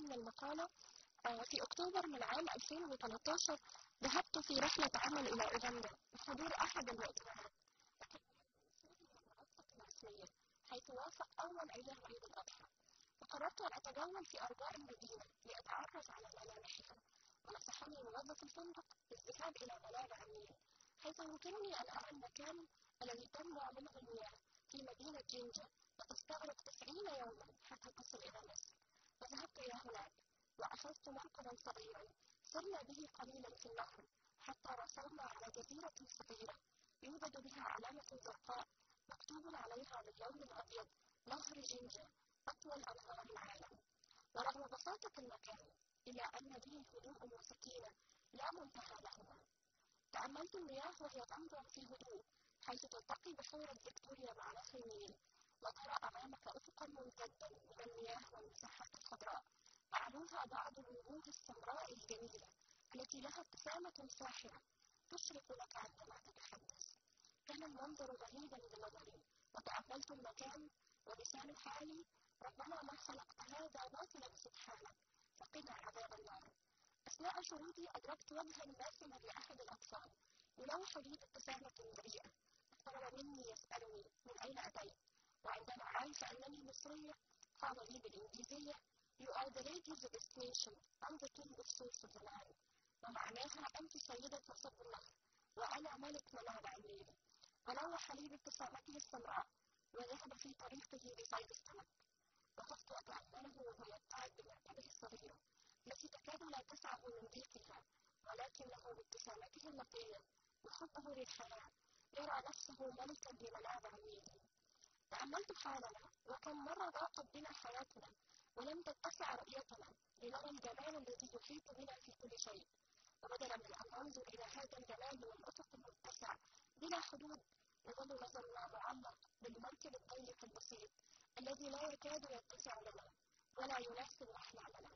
من المقالة آه، في أكتوبر من عام 2013 ذهبت في رحلة عمل إلى أوغندا بحضور أحد المؤتمرات الرسمية حيث وافق أول أيام عيد الأضحى وقررت أن أتجول في أرجاء المدينة لأتعرف على ملامحها ونصحني موظف الفندق بالذهاب إلى منابع النيل حيث يمكنني أن أرى المكان الذي تنبع منه المياه في مدينة جينجا وتستغرق تسعين يوما حتى تصل إلى مصر وذهبت إلى هناك وأخذت مركبا صغيرا سرنا به قليلا في النهر حتى وصلنا على جزيرة صغيرة يوجد بها علامة زرقاء مكتوب عليها باللون الأبيض نهر جينجا أطول أنهار العالم ورغم بساطة المكان إلا أن به هدوء وسكينة لا منتهى لهما تأملت المياه وهي تنبع في هدوء حيث تلتقي بحيرة فيكتوريا مع نهر النيل وترى أمامك أفقا ممتدا من المياه والمساحات الخضراء أعلوها بعض الوجوه السمراء الجميلة التي لها ابتسامة ساحرة تشرق لك عندما تتحدث كان المنظر غريبا لنظري وتأملت المكان ولسان حالي ربما ما خلقت هذا باطلا سبحانك فقنا عذاب النار أثناء شروطي أدركت وجها باسما لأحد الأطفال يلوح لي بابتسامة بريئة اقترب مني يسألني من أين أتيت وعندما عرف أنني مصرية قال لي بالإنجليزية You are the lady of the destination and the king of source of the land ومعناها أنت سيدة مصب النهر وأنا ملك منابع النيل ولوح لي بابتسامته السمراء وذهب في طريقه لصيد السمك وقفت أتأمله وهو يبتعد بمركبه الصغيرة التي تكاد لا تسعه من ضيقها ولكنه بابتسامته النقية وحبه للحياة يرى نفسه ملكا لمنابع النيل تأملت حالنا وكم مرة ضاقت بنا حياتنا ولم تتسع رؤيتنا لنرى الجمال الذي يحيط بنا في كل شيء وبدلا من أن ننظر إلى هذا الجمال والأفق المتسع بلا حدود يظل نظرنا معلق بالمركب الضيق البسيط الذي لا يكاد يتسع لنا ولا يناسب أحلامنا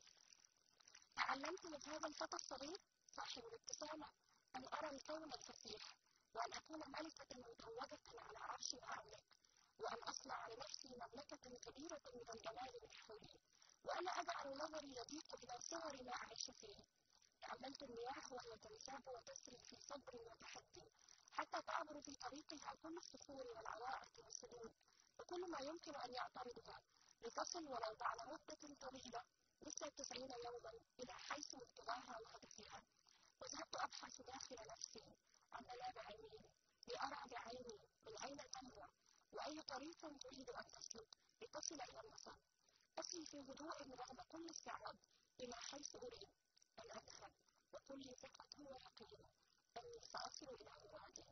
تعلمت من هذا الفتى الصغير صاحب الابتسامة أن أرى الكون الفسيح وأن أكون ملكة متوجة على عرش وأملك وأن أصنع لنفسي مملكة كبيرة من الجمال من حولي وأنا أجعل نظري يضيق إلى صغر ما أعيش فيه تأملت المياه وهي تنساب وتسري في صبر وتحدي حتى تعبر في طريقها كل الصخور والعوائق والسدود وكل ما يمكن أن يعترضها لتصل ولو بعد مدة طويلة مثل التسعين يوما إلى حيث مبتغاها وهدفها وذهبت أبحث داخل نفسي عن منابع النيل لأرى بعيني من أين تنبع وأي طريق تريد أن تسلك لتصل إلى المصب أسري في هدوء رغم كل الصعاب إلى حيث أريد أن أذهب وكل ثقة ويقين أني سأصل إلى مرادي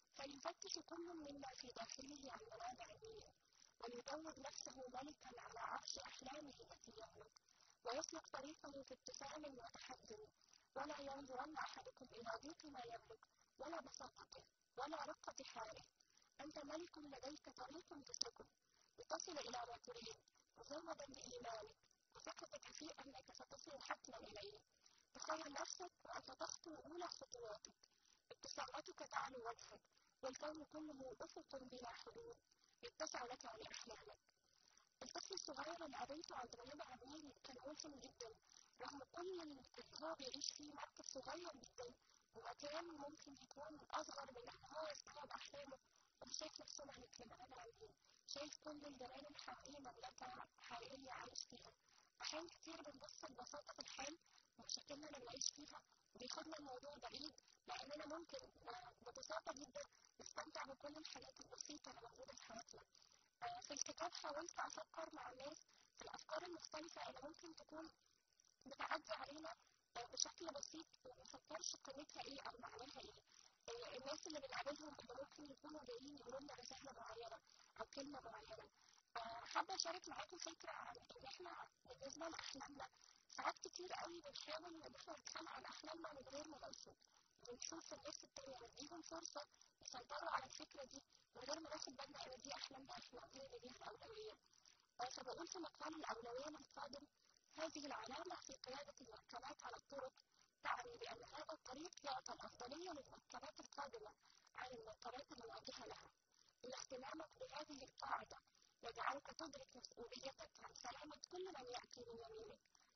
فيفتش كل منا في داخله عن منابع النيل وليدور نفسه ملكا على عرش أحلامه التي يملك ويسلك طريقه في ابتسام وتحدي ولا ينظرن أحدكم إلى ضيق ما يملك ولا بساطته ولا رقة حاله أنت ملك لديك طريق تسلكه لتصل إلى ما تريد مزودا بإيمانك وثقتك في أنك ستصل حتما إليه تخيل نفسك وأنت تخطو أولى خطواتك ابتسامتك تعلو وجهك والكون كله أفق بلا حدود يتسع لك لأحلامك الطفل الصغير اللي قابلته عند منابع النيل كان ملهم جدا رغم كل اللي هو بيعيش فيه موقف صغير جدا ومكان ممكن يكون أصغر من إن هو يستوعب أحلامه وشايف نفسه ملك لمنابع النيل شايف كل الجمال اللي حواليه مملكة حقيقية عايش فيها أحيان كتير بنبص لبساطة الحال ومشاكلنا اللي بنعيش فيها وبياخدنا الموضوع بعيد لأننا ممكن ببساطة جدا نستمتع بكل الحاجات البسيطة اللي موجودة في حياتنا في الكتاب حاولت أفكر مع الناس في الأفكار المختلفة اللي ممكن تكون بتعدي علينا بشكل بسيط ومفكرش قيمتها إيه أو معناها إيه الناس اللي بنقابلهم اللي ممكن يكونوا جايين يقولوا لنا رسالة معينة أو كلمة معينة حابة أشارك معاكم فكرة عن إن إحنا بالنسبة لأحلامنا ساعات كتير قوي بنحاول إن إحنا نتكلم عن أحلامنا من غير ما نقصد ونشوف الناس التانية نديهم فرصة يسيطروا على الفكرة دي من غير ما ناخد بالنا إن دي أحلامنا إحنا هي اللي ليها الأولوية فبقول في مقال الأولوية للقادم هذه العلامة في قيادة المركبات على الطرق تعني بأن هذا الطريق يعطى الأفضلية للمركبات القادمة عن المركبات المواجهة لها اهتمامك بهذه القاعدة يجعلك تدرك مسؤوليتك عن سلامة كل من يأتي من يمينك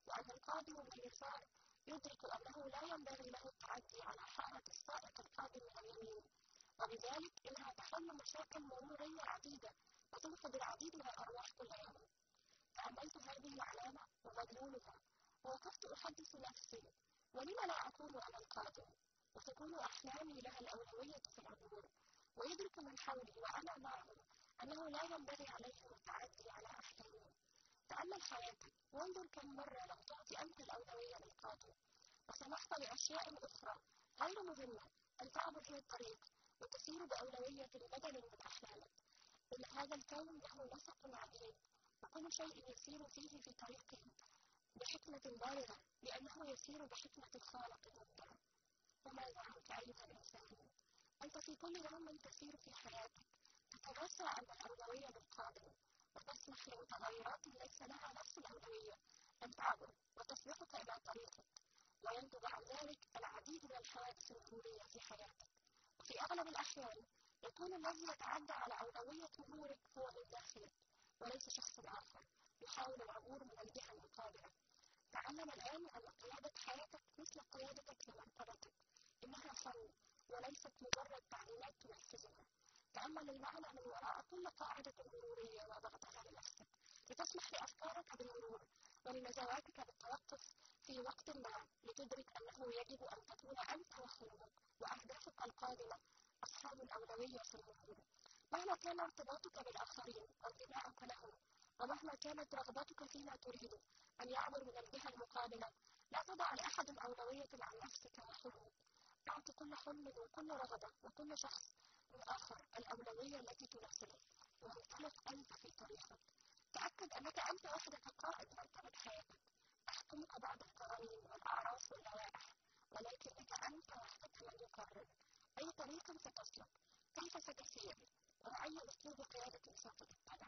وأن القادم من اليسار يدرك أنه لا ينبغي له التعدي على حارة السائق القادم من اليمين وبذلك إنها تحل مشاكل مرورية عديدة وتنقذ العديد من الأرواح كل يوم تأملت هذه العلامة ومدلولها ووقفت أحدث نفسي ولم لا أكون أنا القادم وتكون أحلامي لها الأولوية في العبور ويدرك من حولي وأنا معهم أنه لا ينبغي عليهم التعدي على أحلامي تأمل حياتك وانظر كم مرة لم تعطي أنت الأولوية للقادم وسمحت لأشياء أخرى غير مهمة أن تعبر في الطريق وتسير بأولوية بدل من أحلامك إن هذا الكون له نسق عجيب وكل شيء يسير فيه في طريقه بحكمة بالغة لأنه يسير بحكمة الخالق المبدع وماذا عنك أيها الإنسان؟ أنت في كل يوم تسير في حياتك تتناسى أن الأولوية للقادم وتسمح لمتغيرات ليس لها نفس الأولوية أن تعبر وتسبقك إلى طريقك وينتج عن ذلك العديد من الحوادث المرورية في حياتك وفي أغلب الأحيان يكون الذي يتعدى على أولوية مرورك هو من داخلك وليس شخص آخر يحاول العبور من الجهة المقابلة تعلم الآن أن قيادة حياتك مثل قيادتك لمرتبتك إنها فن وليست مجرد تعليمات تنفذها تأمل المعنى من وراء كل قاعدة مرورية وضغطها لنفسك لتسمح لأفكارك بالمرور ولنزواتك بالتوقف في وقت ما لتدرك أنه يجب أن تكون أنت وخلقك وأهدافك القادمة أصحاب الأولوية في المرور مهما كان ارتباطك بالآخرين وانتماءك لهم ومهما كانت رغبتك فيما تريد أن يعبر من الجهة المقابلة لا تضع لأحد أولوية عن نفسك وحلمك أعط كل حلم وكل رغبة وكل شخص آخر الأولوية التي تناسبه وانطلق أنت في طريقك تأكد أنك أنت وحدك قائد مرتبة حياتك تحكمك بعض القوانين والأعراف واللوائح ولكنك أنت وحدك من يقرر أي طريق ستسلك كيف ستسير وأي أسلوب قيادة سوف تتبع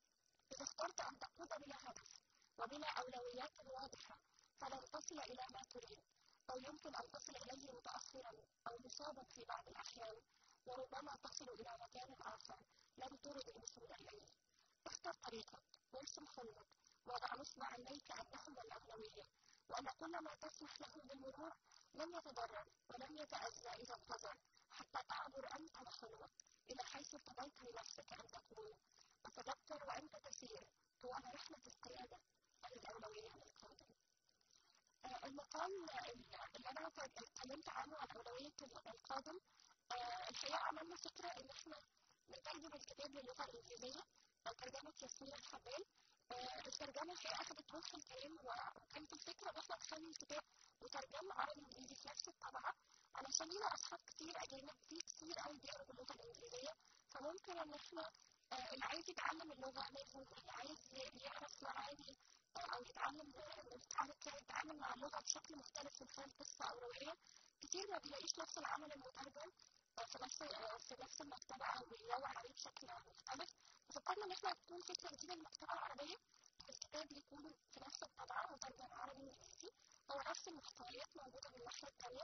إذا اخترت أن تقود بلا هدف وبلا أولويات واضحة فلن تصل إلى ما تريد أو يمكن أن تصل إليه متأخرا أو مصابا في بعض الأحيان وربما تصل إلى مكان آخر لم ترد الوصول إليه اختر طريقك وارسم حلمك وضع نصب عينيك أنهما الأولوية وأن كل ما تسمح له بالمرور لن يتضرر ولن يتأذى إذا انتظر حتى تعبر أنت وحلمك إلى حيث ارتضيت لنفسك أن تكون وتذكر وأنت تسير طوال رحلة القيادة فالأولوية للقادم آه المقال اللي أنا اتكلمت عنه عن أولوية القادم آه الحقيقة عملنا فكرة إن إحنا نترجم الكتاب للغة الإنجليزية ترجمة ياسمين الحبال آه الترجمة الحقيقة أخدت روح الكلام وكانت الفكرة إن إحنا نخلي الكتاب مترجم عربي إنجليزي في نفس الطبعة علشان لينا أصحاب كتير أجانب في كتير قوي بيقروا باللغة الإنجليزية فممكن إن إحنا آه اللي عايز يتعلم اللغة منهم اللي عايز يعرف معاني آه أو يتعلم يتعامل مع اللغة بشكل مختلف من خلال قصة أو رواية كتير ما بيلاقيش نفس العمل المترجم في نفس في نفس المكتبة أو بيدور عليه بشكل مختلف ففكرنا إن إحنا تكون فكرة جديدة للمكتبة العربية الكتاب يكون في نفس الطبعة مترجم عربي وإنجليزي هو نفس المحتويات موجودة من الناحية التانية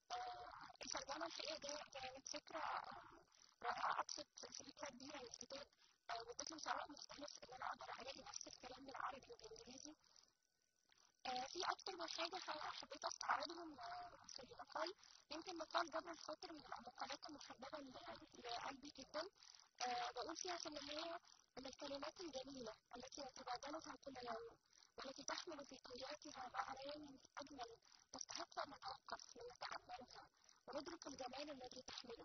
آه الترجمة الحقيقة كانت فكرة رائعة عطفت فكرة كبيرة للكتاب آه وادت له سواء مختلف إن أنا أقدر ألاقي نفس الكلام بالعربي والإنجليزي آه في أكتر من حاجة حبيت أستعرضهم في المقال يمكن مقال جبر الخاطر من المقالات المحببة لقلبي جدا أه بقول فيها في النهاية أن الكلمات الجميلة التي نتبادلها كل يوم والتي تحمل في طياتها معاني أجمل تستحق أن نتوقف لنتأملها وندرك الجمال الذي تحمله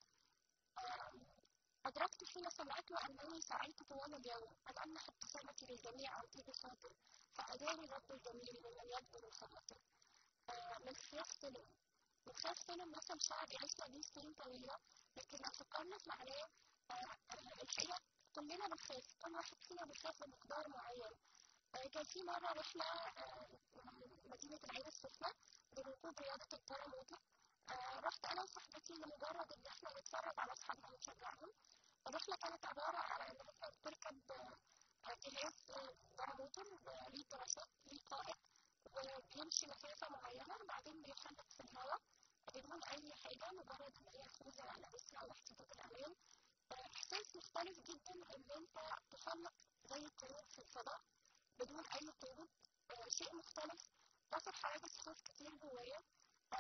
أه أدركت حين سمعت أنني سعيت طوال اليوم أن أمنح ابتسامتي للجميع عن طيب خاطر فأداني رب الجميل ممن يجبر الخواطر أه من خلاف سلم من خلاف سلم مثل شعبي عشنا بيه سنين طويلة لكن لو فكرنا في معناه الحقيقة كلنا بنخاف كل واحد فينا بيخاف بمقدار معين كان في مرة رحلة مدينة العين السخنة بركوب رياضة الباراموتر رحت أنا وصاحبتي لمجرد إن إحنا نتفرج على أصحابنا ونشجعهم الرحلة كانت عبارة على إن إحنا بتركب جهاز باراموتر ليه دراسات ليه قائد وبيمشي مسافة معينة وبعدين بيحلق في الهواء بدون أي حاجة مجرد إن هي خوذة لابسها واحتياطات الأمان إحساس مختلف جدا إن أنت تحلق زي الطيور في الفضاء بدون أي قيود شيء مختلف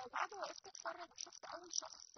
وبعد ما وقفت اتفرج وشفت اول شخص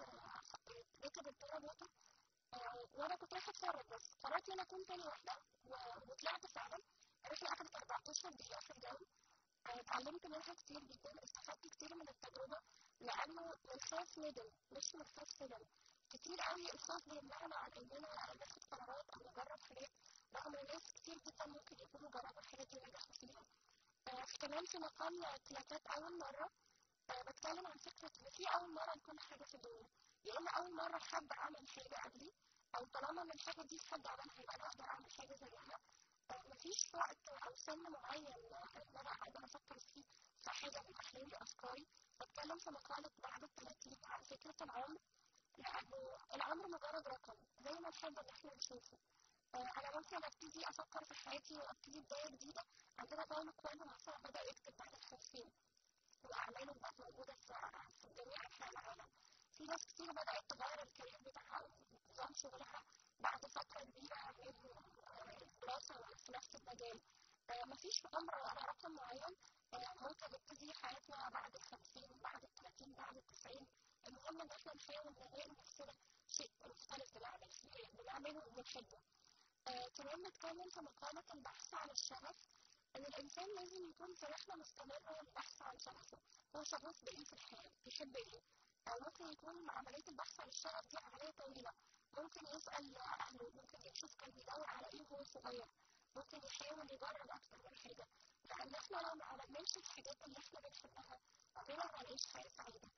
ركب الترابوتة وانا كنت رايحة اتفرج بس قررت ان انا اكون تاني واحدة وطلعت فعلا الرحلة اخدت 14 دقيقة في الجو اتعلمت منها كتير جدا استفدت كتير من التجربة لأنه الخوف ندم مش من الخوف سلم كتير قوي الخوف بيمنعنا عن إننا ناخد قرارات أو نجرب حاجات رغم إن ناس كتير جدا ممكن يكونوا جربوا الحاجات دي ونجحوا فيها آه كمان في مقام ثلاثات أول مرة آه بتكلم عن فكرة إن في أول مرة لكل حاجة في الدنيا يا إما أول مرة حد عمل حاجة قبلي أو طالما إن الحاجة دي حد عملها يبقى أنا أقدر أعمل حاجة زيها مفيش وقت أو سن معين إن أنا أقدر أفكر فيه في حاجة من أحلامي وأفكاري بتكلم في مقالة بعد التلاتين عن فكرة العمر لأنه العمر مجرد رقم زي ما نحب إن إحنا نشوفه أنا ممكن أبتدي أفكر في حياتي وأبتدي بداية جديدة عندنا باولو كويلو مثلا بدأ يكتب بعد الخمسين وأعماله بقت موجودة في جميع أنحاء العالم في ناس كتير بدأت تغير الكارير بتاعها ونظام شغلها بعد فترة كبيرة من الدراسة في نفس المجال مفيش عمر ولا رقم معين ممكن نبتدي حياتنا بعد الخمسين بعد التلاتين بعد التسعين المهم إن إحنا نحاول نلاقي نفسنا شيء مختلف بنعمل فيه بنعمله وبنحبه كمان نتكلم في مقالة البحث عن الشغف إن الإنسان لازم يكون في رحلة مستمرة للبحث عن شغفه هو شغوف بإيه في الحياة بيحب إيه ممكن يكون عملية البحث عن الشغف دي عملية طويلة ممكن يسأل أهله ممكن يشوف كان بيدور على إيه وهو صغير ممكن يحاول يجرب أكتر من حاجة لأن إحنا لو ما عملناش الحاجات اللي إحنا بنحبها عمرنا ما هنعيش حياة سعيدة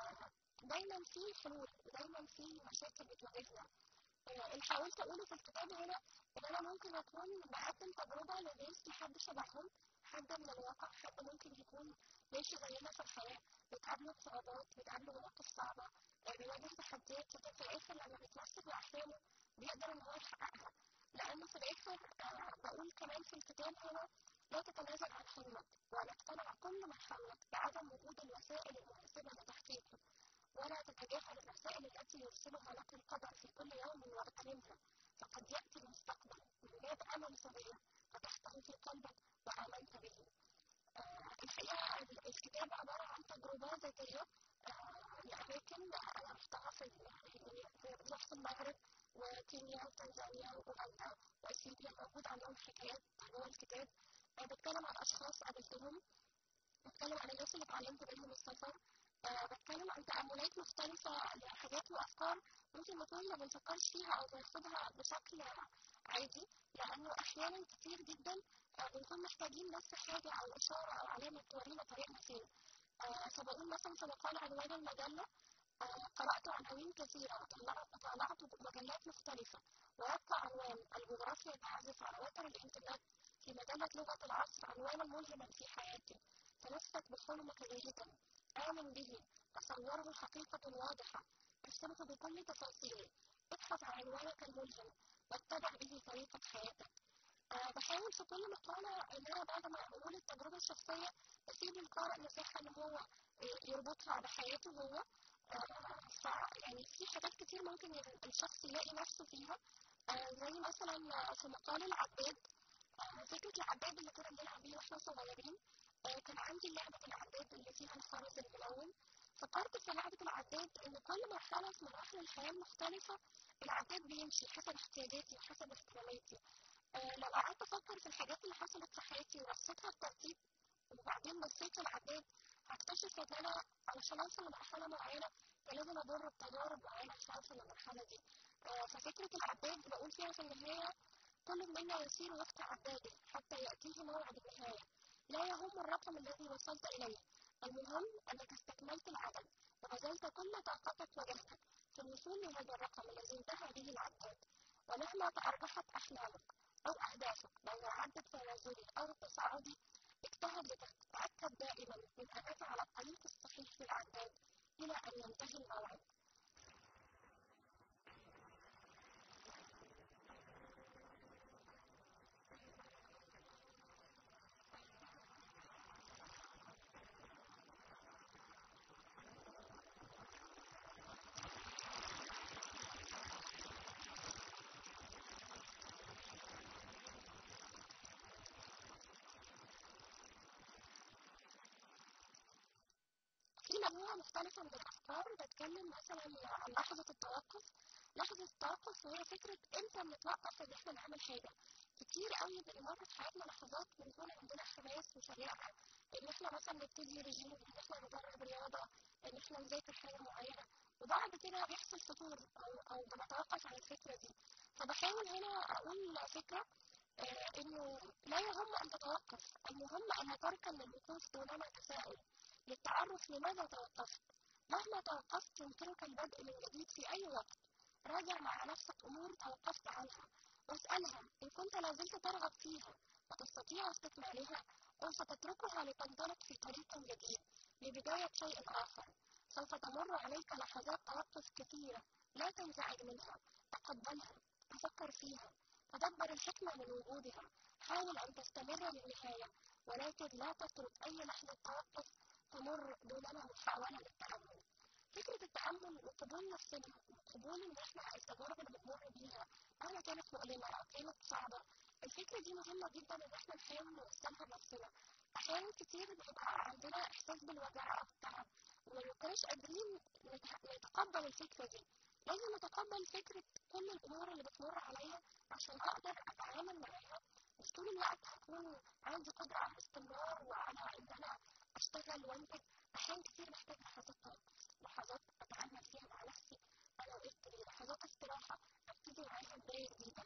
دايما في حلول ودايما في مشاكل بتواجهنا اللي حاولت أقوله في الكتاب هنا إن أنا ممكن أكون بقدم تجربة لناس لحد شبههم حد من الواقع حد ممكن يكون ماشي زينا في الحياة بتقابله صعوبات بتقابله مواقف صعبة بيواجه تحديات لكن في الآخر لما بيتمسك بأحلامه بيقدر إن هو يحققها لأنه في الآخر بقول كمان في الكتاب هنا لا تتنازل عن حلمك ولا تقتنع كل من حولك بعدم وجود الوسائل المناسبة لتحقيقه ولا تتجاهل الرسائل التي يرسلها لك القدر في كل يوم واغتنمها فقد يأتي المستقبل من باب أمل صغير فتحته في قلبك وآمنت به آه الحقيقة الكتاب عبارة عن تجربة ذاتية آه لأماكن أنا رحتها في في نفس المغرب وكينيا وتنزانيا وأوغندا وإثيوبيا موجود عندهم حكايات جوه الكتاب آه بتكلم عن أشخاص قابلتهم بتكلم عن الناس اللي اتعلمت منهم السفر أه بتكلم عن تأملات مختلفة لحاجات وأفكار ممكن نكون ما بنفكرش فيها أو بناخدها بشكل عادي لأنه أحيانا كتير جدا أه بنكون محتاجين بس حاجة أو إشارة أو علامة تورينا طريقنا فين أه فبقول مثلا في مقال عنوان المجلة قرأت عناوين كثيرة وطالعت مجلات مختلفة ويبقى عنوان الجغرافيا تعزف على وتر الإنترنت في مجلة لغة العصر عنوانا ملهما في حياتي تمسك بحلمك جيدا آمن به تصوره حقيقة واضحة ارسمه بكل تفاصيله ابحث عن عنوانك الملهم واتبع به طريقة حياتك أه بحاول في كل مقالة إن أنا بعد ما أقول التجربة الشخصية بسيب للقارئ مساحة إن هو يربطها بحياته هو أه يعني في حاجات كتير ممكن الشخص يلاقي نفسه فيها أه زي مثلا في مقال العباد فكرة العباد اللي كنا بنلعب بيه واحنا صغيرين كان عندي لعبة العداد اللي فيها الخرز الملون فكرت في لعبة العداد إن كل مرحلة في مراحل الحياة المختلفة العداد بيمشي حسب احتياجاتي وحسب اهتماماتي آه لو قعدت أفكر في الحاجات اللي حصلت في حياتي ورصيتها بترتيب وبعدين بصيت للعداد هكتشف إن أنا علشان أوصل لمرحلة معينة كان لازم أمر بتجارب معينة عشان أوصل للمرحلة دي آه ففكرة العداد بقول فيها في النهاية كل منا يسير وفق عداده حتى يأتيه موعد النهاية لا يهم الرقم الذي وصلت إليه المهم أنك استكملت العدد وبذلت كل طاقتك وجهدك في الوصول لهذا الرقم الذي انتهى به العداد ومهما تأرجحت أحلامك أو أهدافك بين العد التنازلي أو التصاعدي اجتهد لتتأكد دائما من أنك على الطريق الصحيح للعداد إلى أن ينتهي الموعد في مجموعة مختلفة من الأفكار بتكلم مثلا عن لحظة التوقف لحظة التوقف وهي فكرة امتى بنتوقف ان احنا نعمل حاجة كتير قوي بنمر في حياتنا لحظات بنكون عندنا حماس وشجاعة ان احنا مثلا نبتدي رجيم ان احنا نجرب رياضة ان احنا نذاكر حاجة معينة وبعد كده بيحصل فتور او او بنتوقف عن الفكرة دي فبحاول هنا اقول فكرة آه انه لا يهم ان تتوقف المهم ان تركن للوقوف دونما تساؤل للتعرف لماذا توقفت مهما توقفت يمكنك البدء من جديد في اي وقت راجع مع نفسك امور توقفت عنها واسألها إن كنت لازلت ترغب فيها وتستطيع استكمالها أو ستتركها لتنطلق في طريق جديد لبداية شيء آخر سوف تمر عليك لحظات توقف كثيرة لا تنزعج منها تقبلها تفكر فيها تدبر الحكمة من وجودها حاول أن تستمر للنهاية ولكن لا تترك أي لحظة توقف تمر دونما محاولة للتأمل فكرة التأمل وقبول نفسنا وقبول إن إحنا التجارب اللي بنمر بيها مهما كانت مؤلمة أو كانت صعبة الفكرة دي مهمة جدا إن إحنا نحاول نوصلها لنفسنا أحيانا كتير بيبقى عندنا إحساس بالوجع أو التعب وما بنبقاش قادرين نتقبل الفكرة دي لازم نتقبل فكرة كل الأمور اللي بتمر عليا عشان أقدر أتعامل معاها مش طول الوقت هكون عندي قدرة على الاستمرار وعلى إن أنا أشتغل وأنتج أحيان كتير بحتاج لحظات توقف لحظات أتعامل فيها مع نفسي أنا وقفت لحظات استراحة أبتدي معاها بداية جديدة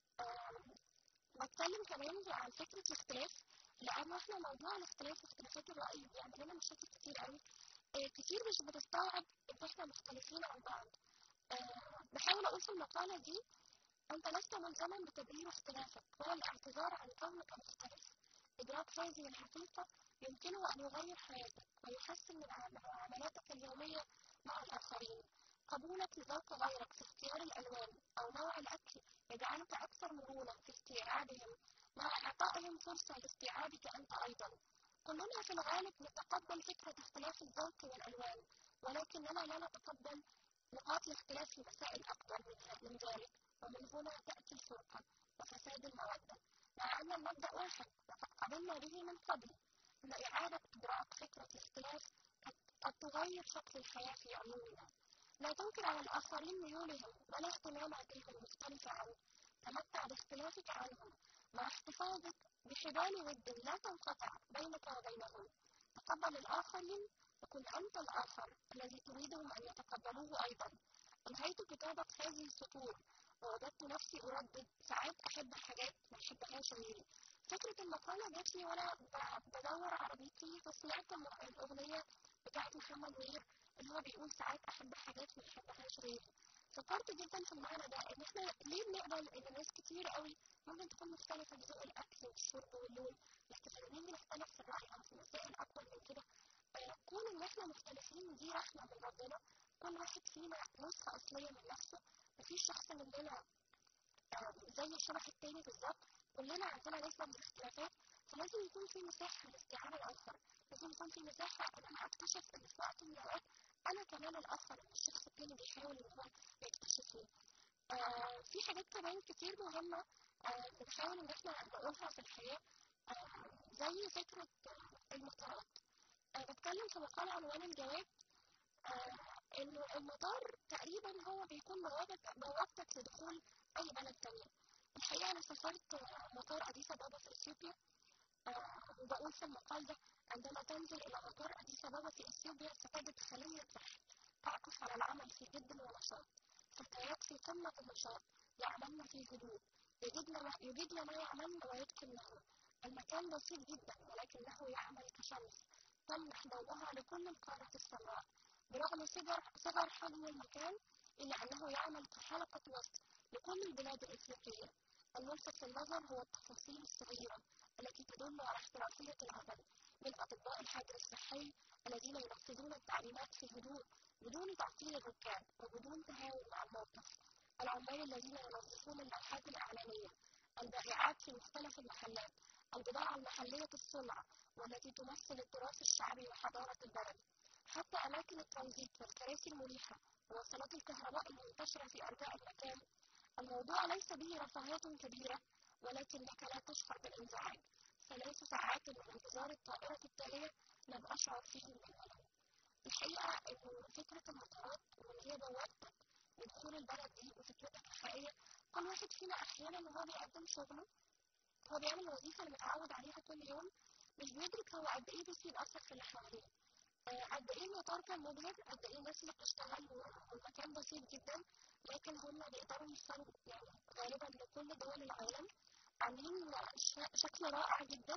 بتكلم كمان عن فكرة الاختلاف لأن احنا موضوع الاختلاف واختلافات الرأي بيعمل لنا مشاكل كتير قوي آه كتير مش بتستوعب إن احنا مختلفين عن بعض آه بحاول أقول في المقالة دي أنت لست ملزما بتبرير اختلافك ولا الاعتذار عن كونك مختلف إدراك هذه الحقيقة يمكنه أن يغير حياتك ويحسن من معاملاتك اليومية مع الآخرين قبولك لذوق غيرك في اختيار الألوان أو نوع الأكل يجعلك أكثر مرونة في استيعابهم مع إعطائهم فرصة لاستيعابك أنت أيضا كلنا في الغالب نتقبل فكرة اختلاف الذوق والألوان ولكننا لا نتقبل نقاط الاختلاف في مسائل أكبر من ذلك ومن هنا تأتي الفرقة وفساد المودة مع أن المبدأ واحد وقد قبلنا به من قبل أن إعادة إدراك فكرة الاختلاف قد تغير شكل الحياة في عمومها لا تنكر على الآخرين ميولهم ولا اهتماماتهم المختلفة عنك تمتع باختلافك عنهم مع احتفاظك بحبال ود لا تنقطع بينك وبينهم تقبل الآخرين وكن أنت الآخر الذي تريدهم أن يتقبلوه أيضا أنهيت كتابة هذه السطور ووجدت نفسي أردد ساعات أحب حاجات ما يحبهاش غيري فكرة المقالة جات لي وأنا بدور على بيتي فسمعت الأغنية بتاعت محمد منير اللي هو بيقول ساعات أحب حاجات ما يحبهاش غيري فكرت جدا في المعنى ده إن إحنا ليه بنقبل إن ناس كتير قوي ممكن تكون مختلفة في ذوق الأكل والشرب واللون لكن لما نيجي نختلف في الرأي أو في مسائل أكبر من كده كون إن إحنا مختلفين دي رحمة من ربنا كل واحد فينا نسخة أصلية من نفسه مفيش شخص مننا زي الشبح التاني بالظبط كلنا عندنا نسبة من الاختلافات فلازم يكون في مساحة لاستيعاب الآخر لازم يكون في مساحة إن أنا أكتشف إن في وقت من الأوقات أنا كمان الآخر الشخص التاني بيحاول إن هو يكتشفني آه في حاجات كمان كتير مهمة آه بنحاول إن إحنا نقولها في الحياة آه زي فكرة المطارات آه بتكلم في مقال عنوان الجواب آه إنه المطار تقريبا هو بيكون بوابتك لدخول أي بلد تانية الحقيقة أنا سافرت مطار أديس أبابا في إثيوبيا آه وبقول في المقال ده عندما تنزل إلى مطار أديس أبابا في إثيوبيا ستجد خلية فحل تعكف على العمل في جد ونشاط فتيات في قمة النشاط يعملن في هدوء يجدن ما, يجدن ما يعملن ويتقنه المكان بسيط جدا ولكنه يعمل كشمس تمنح ضوءها لكل القارة السمراء برغم صغر صغر حجم المكان إلا أنه يعمل كحلقة وصل لكل البلاد الإفريقية الملفت للنظر هو التفاصيل الصغيرة التي تدل على احترافية العمل من أطباء الحجر الصحي الذين ينفذون التعليمات في هدوء بدون تعطيل الركاب وبدون تهاون مع الموقف العمال الذين ينظفون اللوحات الإعلانية البائعات في مختلف المحلات البضاعة المحلية الصنع والتي تمثل التراث الشعبي وحضارة البلد حتى أماكن الترانزيت والكراسي المريحة ووصلات الكهرباء المنتشرة في أرجاء المكان الموضوع ليس به رفاهية كبيرة ولكنك لا تشعر بالانزعاج ثلاث ساعات من انتظار الطائرة التالية لم أشعر فيهم بالألم الحقيقة إنه فكرة المطارات وإن هي بوابتك لدخول البلد دي وفكرتك الحقيقية كل واحد فينا أحيانا وهو بيقدم شغله هو بيعمل الوظيفة اللي متعود عليها كل يوم مش بيدرك هو قد إيه بيسيب أثر في اللي حواليه قد ايه المطار كان مبهر قد ايه الناس اللي بتشتغل والمكان بسيط جدا لكن هم بيقدروا يوصلوا يعني غالبا لكل دول العالم عاملين شكل رائع جدا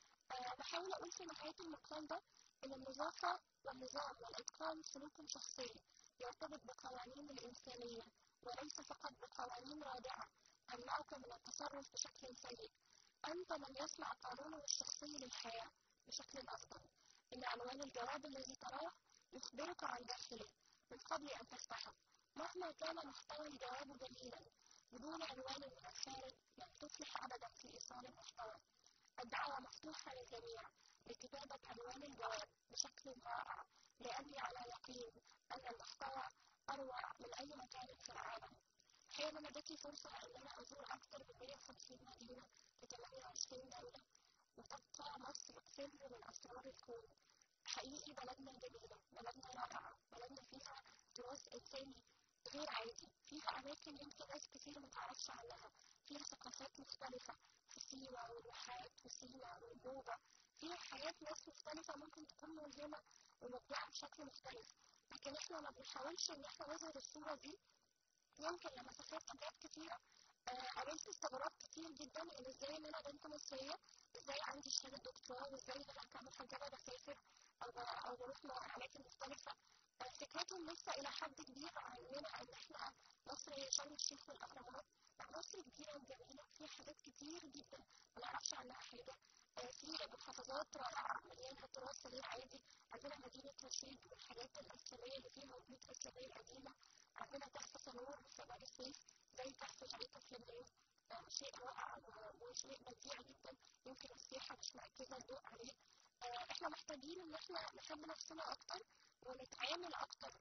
أه بحاول اقول في نهاية المقال ده ان النظافة والنظام والاتقان سلوك شخصي يرتبط بقوانين الانسانية وليس فقط بقوانين رادعة تمنعك من التصرف بشكل سيء انت من يصنع قانونه الشخصي للحياة بشكل افضل إن عنوان الجواب الذي تراه يخبرك عن داخله من قبل أن تفتحه مهما كان محتوى الجواب جميلا بدون عنوان من الخارج لن تفلح أبدا في إيصال المحتوى الدعوة مفتوحة للجميع لكتابة عنوان الجواب بشكل رائع لأني على يقين أن المحتوى أروع من أي مكان في العالم حينما جت لي فرصة أن أنا أزور أكثر من 150 مدينة في 28 دولة وتبقى مصر سر من أسرار الكون حقيقي بلدنا جميلة بلدنا رائعة بلدنا فيها تراث إنساني غير عادي فيها أماكن يمكن ناس كتير متعرفش عنها فيها ثقافات مختلفة في سيوة والواحات وسينا والنوبة فيها حياة ناس مختلفة ممكن تكون ملهمة ومبدعة بشكل مختلف لكن احنا ما بنحاولش ان احنا نظهر الصورة دي يمكن لما سافرت بلاد كتيرة قابلت استغراب كتير جدا ان ازاي ان انا بنت مصرية ازاي عندي شهادة دكتوراه وازاي ان انا كمحجبة بسافر او او بروح اماكن مختلفة فكرتهم لسه الى حد كبير عننا ان احنا مصر هي شرم الشيخ والاهرامات مصر كبيرة وجميلة فيها حاجات كتير جدا ما نعرفش عنها حاجة في محافظات رائعة مليانة تراث غير عادي عندنا مدينة رشيد والحاجات الإسلامية اللي فيها والبيوت الإسلامية القديمة عندنا كهف صنور في بني سويف زي كهف جريدة في لبنان شيء رائع وشيء بديع جدا يمكن السياحة مش مركزة الضوء عليه احنا محتاجين ان احنا نحب نفسنا اكتر ونتعامل اكتر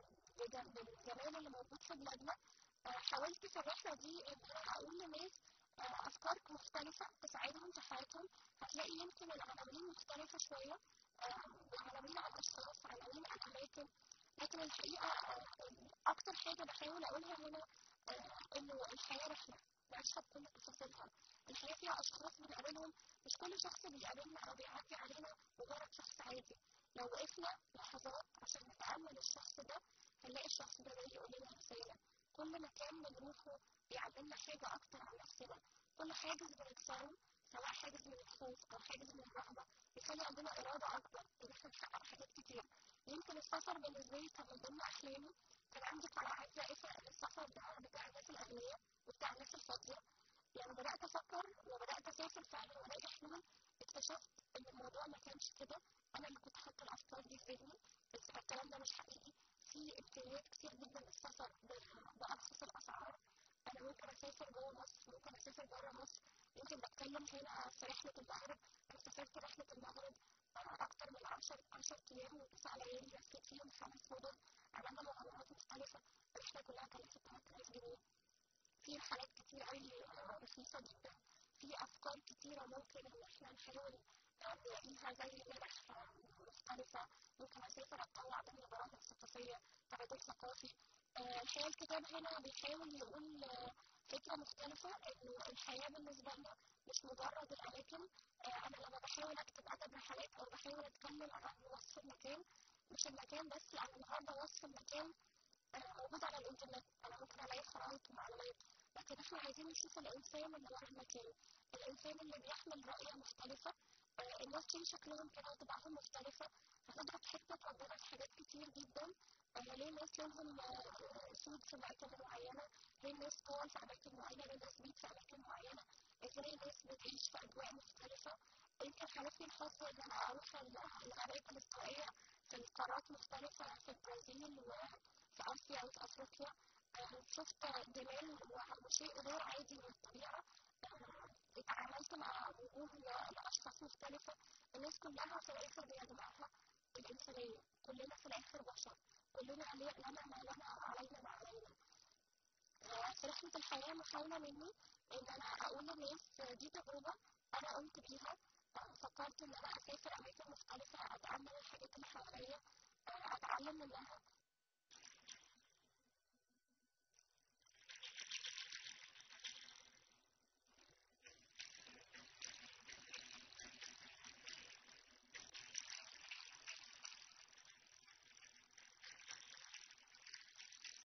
بالجمال اللي موجود في بلادنا حاولت في الرحلة دي ان انا اقول للناس افكار مختلفة تساعدهم في حياتهم هتلاقي يمكن العناوين مختلفة شوية عناوين عن اشخاص عناوين عن اماكن لكن الحقيقة اكتر حاجة بحاول اقولها هنا انه الحياة رحلة نعيشها بكل تفاصيلها الحياة فيها اشخاص بنقابلهم مش كل شخص بيقابلنا او بيعدي علينا مجرد شخص عادي لو وقفنا لحظات عشان نتأمل الشخص ده هنلاقي الشخص ده جاي يقول لنا رسالة كل مكان بنروحه بيعلمنا حاجة أكتر عن نفسنا كل حاجز بنكسره سواء حاجز من الخوف أو حاجز من الرهبة بيخلي عندنا إرادة أكبر إن إحنا نحقق حاجات كتير يمكن السفر بالنسبة لي كان من ضمن أحلامي كان عندي قناعات زائفة إن السفر ده بتاع الناس الأغنياء وبتاع الناس الفاضية يعني بدأت أفكر وبدأت أسافر فعلا وألاقي حلول اكتشفت إن الموضوع ما كانش كده أنا اللي كنت حاطة الأفكار دي في ذهني بس الكلام ده مش حقيقي في إمكانيات كتير جدا للسفر بأرخص الأسعار أنا ممكن أسافر جوه مصر ممكن أسافر بره مصر يمكن بتكلم هنا في رحلة المغرب أنا سافرت رحلة المغرب أكتر من 10 10 أيام وتسع ليالي لفيت فيهم خمس مدن عملنا مغامرات مختلفة الرحلة كلها كلفت 3000 جنيه في رحلات كتير قوي رخيصة جدا في أفكار كتيرة ممكن إن إحنا نحاول نلاقيها زي منح مختلفة ممكن أسافر أتطوع ضمن برامج ثقافية تبادل ثقافي الحقيقة الكتاب هنا بيحاول يقول فكرة مختلفة إنه الحياة بالنسبة لنا مش مجرد الأماكن أنا لما بحاول أكتب أدب رحلات أو بحاول أتكلم عن وصف المكان مش المكان بس لأن النهاردة وصف المكان موجود على الإنترنت أنا ممكن ألاقي خرائط ومعلومات لكن إحنا عايزين نشوف الإنسان اللي ورا المكان الإنسان اللي بيحمل رؤية مختلفة الناس تيجي شكلهم كده وطباعهم مختلفة هتدرك حكمة ربنا في حاجات كتير جدا ليه الناس لونهم سود في أماكن معينة ليه الناس طوال في أماكن معينة ليه الناس بيض في أماكن معينة ازاي الناس بتعيش في أجواء مختلفة يمكن حالفني الحظ إن أنا أروح الغابات الاستوائية في القارات مختلفة في البرازيل وفي آسيا وفي أفريقيا شفت جمال وشيء غير عادي من الطبيعة اتعاملت مع وجوه لأشخاص مختلفة الناس كلها في الآخر بيجمعها الإنسانية كلنا في الآخر بشر كلنا لنا ما لنا علينا ما علينا في رحلة الحياة محاولة مني إن أنا أقول للناس دي تجربة أنا قمت بيها فكرت إن أنا أسافر أماكن مختلفة أتأمل الحاجات اللي حواليا وأتعلم منها